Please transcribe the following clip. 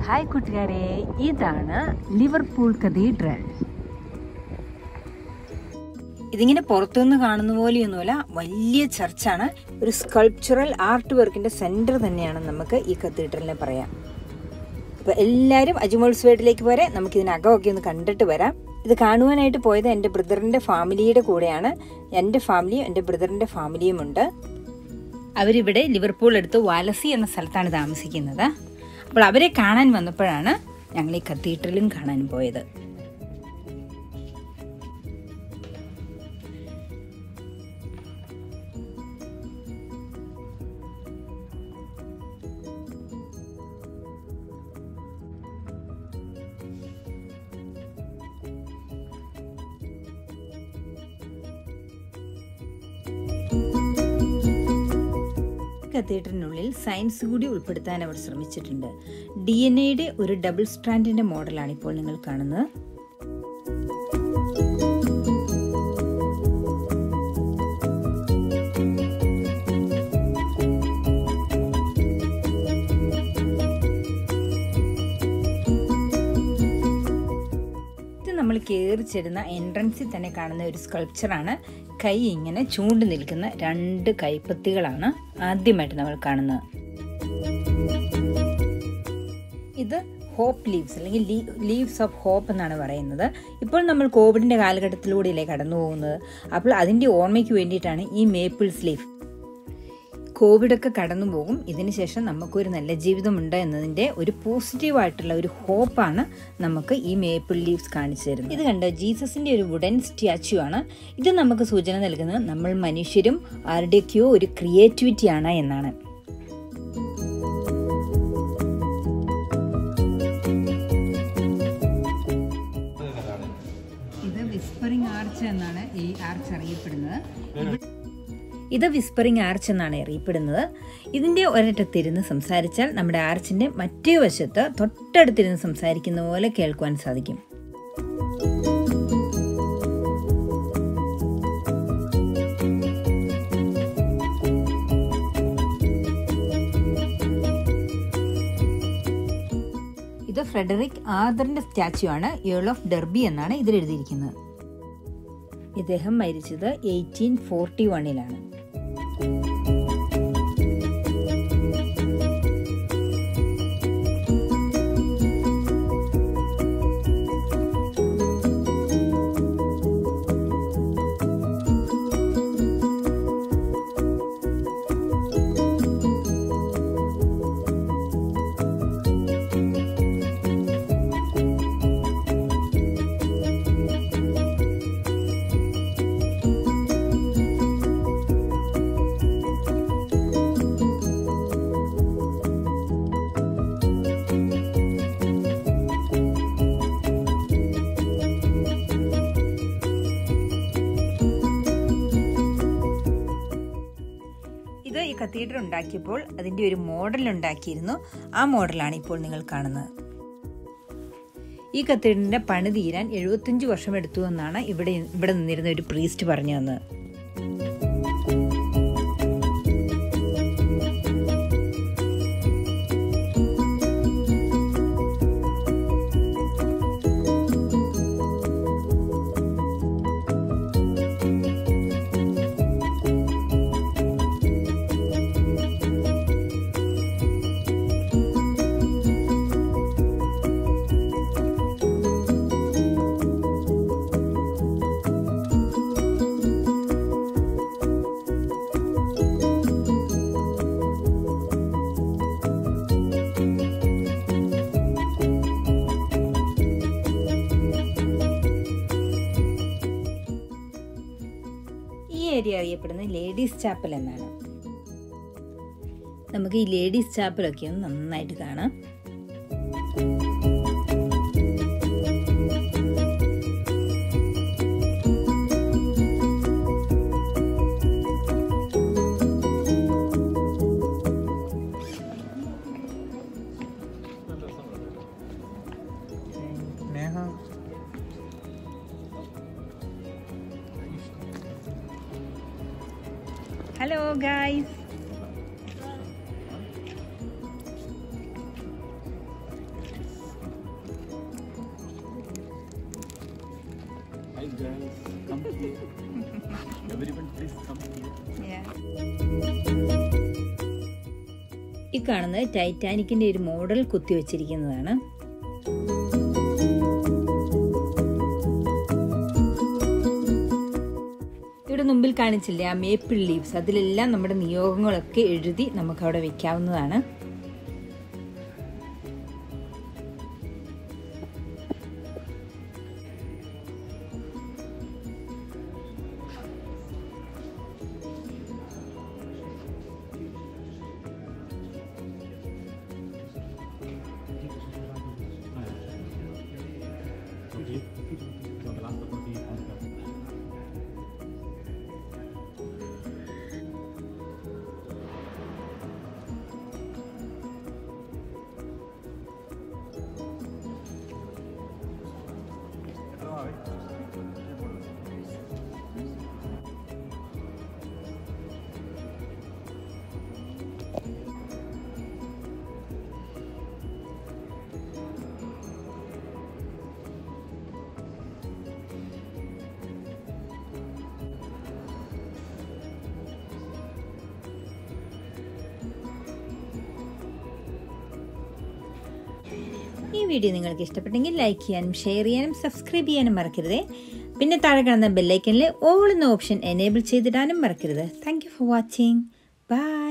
Hi കൂട്ടുകാരെ ഇതാണ് Liverpool cathedral ഇതിങ്ങനെ പുറത്തുനിന്ന് കാണുന്ന പോലെയൊന്നുമല്ല വലിയ ചർച്ചാണ് ഒരു സ്കൾപ്ചറൽ ആർട്ട് വർക്കിന്റെ സെന്റർ തന്നെയാണ് നമുക്ക് ഈ കത്തീഡ്രലിനെ പറയാം അപ്പൊ എല്ലാവരും അജുമോത്സവത്തിലേക്ക് പോരെ നമുക്ക് ഇതിനകമൊക്കെ ഒന്ന് കണ്ടിട്ട് വരാം ഇത് കാണുവാനായിട്ട് പോയത് എൻ്റെ ബ്രദറിന്റെ ഫാമിലിയുടെ കൂടെയാണ് എൻ്റെ ഫാമിലിയും എൻ്റെ ബ്രദറിന്റെ ഫാമിലിയും ഉണ്ട് അവരിവിടെ ലിവർപൂൾ അടുത്ത് വാലസി എന്ന സ്ഥലത്താണ് താമസിക്കുന്നത് അപ്പോൾ അവരെ കാണാൻ വന്നപ്പോഴാണ് ഞങ്ങൾ ഈ കത്തീഡ്രലും കാണാൻ പോയത് കത്തീഡ്രലിനുള്ളിൽ സയൻസ് കൂടി ഉൾപ്പെടുത്താൻ അവർ ശ്രമിച്ചിട്ടുണ്ട് ഡി എൻ എയുടെ ഒരു ഡബിൾ സ്ട്രാൻഡിന്റെ മോഡലാണ് ഇപ്പോൾ നിങ്ങൾ കാണുന്നത് ഇത് നമ്മൾ കയറി ചെല്ലുന്ന എൻട്രൻസിൽ തന്നെ കാണുന്ന ഒരു സ്കൾപ്ചറാണ് കൈ ഇങ്ങനെ ചൂണ്ട് നിൽക്കുന്ന രണ്ട് കൈപ്പത്തികളാണ് ആദ്യമായിട്ട് നമ്മൾ കാണുന്നത് ഇത് ഹോപ്പ് ലീവ്സ് അല്ലെങ്കിൽ ലീവ്സ് ഓഫ് ഹോപ്പ് എന്നാണ് പറയുന്നത് ഇപ്പോൾ നമ്മൾ കോവിഡിന്റെ കാലഘട്ടത്തിലൂടെയല്ലേ കടന്നു പോകുന്നത് അപ്പോൾ അതിന്റെ ഓർമ്മയ്ക്ക് വേണ്ടിയിട്ടാണ് ഈ മേപ്പിൾസ് ലീഫ് കോവിഡൊക്കെ കടന്നു പോകും ഇതിനുശേഷം നമുക്കൊരു നല്ല ജീവിതമുണ്ട് എന്നതിൻ്റെ ഒരു പോസിറ്റീവായിട്ടുള്ള ഒരു ഹോപ്പാണ് നമുക്ക് ഈ മേപ്പിൾ ലീവ്സ് കാണിച്ചു തരുന്നത് ഇത് കണ്ടോ ജീസസിൻ്റെ ഒരു വുഡൻ സ്റ്റാച്ചു ആണ് ഇത് നമുക്ക് സൂചന നൽകുന്നത് നമ്മൾ മനുഷ്യരും ആരുടെയൊക്കെയോ ഒരു ക്രിയേറ്റിവിറ്റിയാണ് എന്നാണ് ഇത് വിസ്പറിംഗ് ആർച്ച് എന്നാണ് ഈ ആർച്ച് അറിയപ്പെടുന്നത് ഇത് വിസ്പറിംഗ് ആർച്ച് എന്നാണ് അറിയപ്പെടുന്നത് ഇതിൻ്റെ ഒരറ്റത്തിരുന്ന് സംസാരിച്ചാൽ നമ്മുടെ ആർച്ചിൻ്റെ മറ്റേ വശത്ത് തൊട്ടടുത്തിരുന്ന് സംസാരിക്കുന്ന പോലെ കേൾക്കുവാൻ സാധിക്കും ഇത് ഫ്രെഡറിക് ആദറിന്റെ സ്റ്റാച്ചു ആണ് ഏൾ ഓഫ് ഡെർബി എന്നാണ് ഇതിൽ എഴുതിയിരിക്കുന്നത് ഇദ്ദേഹം മരിച്ചത് എയ്റ്റീൻ ഫോർട്ടി വണ്ണിലാണ് ഇത് ഈ കത്തീഡ്രൽ ഉണ്ടാക്കിയപ്പോൾ അതിൻ്റെ ഒരു മോഡൽ ഉണ്ടാക്കിയിരുന്നു ആ മോഡലാണ് ഇപ്പോൾ നിങ്ങൾ കാണുന്നത് ഈ കത്തീഡ്രലിന്റെ പണി തീരാൻ എഴുപത്തഞ്ച് വർഷം എടുത്തു എന്നാണ് ഇവിടെ ഇവിടെ നിന്നിരുന്ന ഒരു പ്രീസ്റ്റ് പറഞ്ഞു തന്നത് ഈ ഏരിയ അറിയപ്പെടുന്നത് ലേഡീസ് ചാപ്പൽ എന്നാണ് നമുക്ക് ഈ ലേഡീസ് ചാപ്പലൊക്കെ ഒന്ന് നന്നായിട്ട് കാണാം hello guys Everyone, please come here. ഈ കാണുന്നത് ടൈറ്റാനിക്കിന്റെ ഒരു മോഡൽ കുത്തിവെച്ചിരിക്കുന്നതാണ് ഇവിടെ മുമ്പിൽ കാണിച്ചില്ലേ ആ മേപ്പിൾ ലീവ്സ് അതിലെല്ലാം നമ്മുടെ നിയോഗങ്ങളൊക്കെ എഴുതി നമുക്ക് അവിടെ വെക്കാവുന്നതാണ് ഈ വീഡിയോ നിങ്ങൾക്ക് ഇഷ്ടപ്പെട്ടെങ്കിൽ ലൈക്ക് ചെയ്യാനും ഷെയർ ചെയ്യാനും സബ്സ്ക്രൈബ് ചെയ്യാനും മറക്കരുതേ പിന്നെ താഴെ കാണുന്ന ബെല്ലൈക്കനിൽ ഓൾ എന്ന ഓപ്ഷൻ എനേബിൾ ചെയ്തിടാനും മറക്കരുത് thank you for watching by